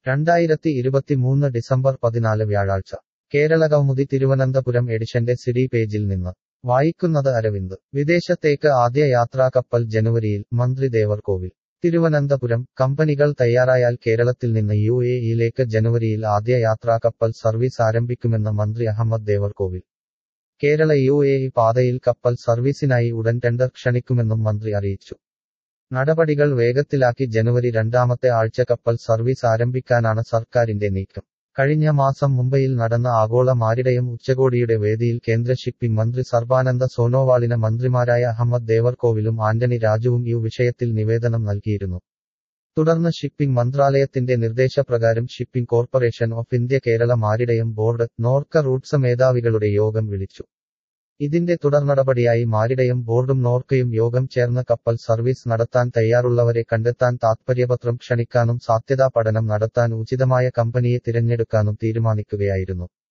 രണ്ടായിരത്തി ഇരുപത്തിമൂന്ന് ഡിസംബർ പതിനാല് വ്യാഴാഴ്ച കേരള കൗമുദി തിരുവനന്തപുരം എഡിഷന്റെ സിഡി പേജിൽ നിന്ന് വായിക്കുന്നത് അരവിന്ദ് വിദേശത്തേക്ക് ആദ്യ യാത്രാകപ്പൽ ജനുവരിയിൽ മന്ത്രി ദേവർകോവിൽ തിരുവനന്തപുരം കമ്പനികൾ തയ്യാറായാൽ കേരളത്തിൽ നിന്ന് യു എ ഇയിലേക്ക് ജനുവരിയിൽ ആദ്യ യാത്രാകപ്പൽ സർവീസ് ആരംഭിക്കുമെന്ന് മന്ത്രി Ahammad Devarkovil Kerala U A E പാതയിൽ കപ്പൽ സർവീസിനായി ഉടൻ ടെൻഡർ ക്ഷണിക്കുമെന്നും മന്ത്രി അറിയിച്ചു നടപടികൾ വേഗത്തിലാക്കി ജനുവരി രണ്ടാമത്തെ ആഴ്ച കപ്പൽ സർവീസ് ആരംഭിക്കാനാണ് സർക്കാരിന്റെ നീക്കം കഴിഞ്ഞ മാസം മുംബൈയിൽ നടന്ന ആഗോള മാരിടയം ഉച്ചകോടിയുടെ വേദിയിൽ കേന്ദ്ര ഷിപ്പിംഗ് മന്ത്രി സർബാനന്ദ സോനോവാളിന് മന്ത്രിമാരായ അഹമ്മദ് ദേവർകോവിലും ആന്റണി രാജുവും ഈ വിഷയത്തിൽ നിവേദനം നൽകിയിരുന്നു തുടർന്ന് ഷിപ്പിംഗ് മന്ത്രാലയത്തിന്റെ നിർദ്ദേശപ്രകാരം shipping corporation of India Kerala maritime board Norka roots മേധാവികളുടെ യോഗം വിളിച്ചു ഇതിന്റെ തുടർനടപടിയായി മാരിടയം ബോർഡും നോർക്കയും യോഗം ചേർന്ന് കപ്പൽ സർവീസ് നടത്താൻ തയ്യാറുള്ളവരെ കണ്ടെത്താൻ താത്പര്യപത്രം ക്ഷണിക്കാനും സാധ്യതാ പഠനം നടത്താൻ ഉചിതമായ കമ്പനിയെ തിരഞ്ഞെടുക്കാനും തീരുമാനിക്കുകയായിരുന്നു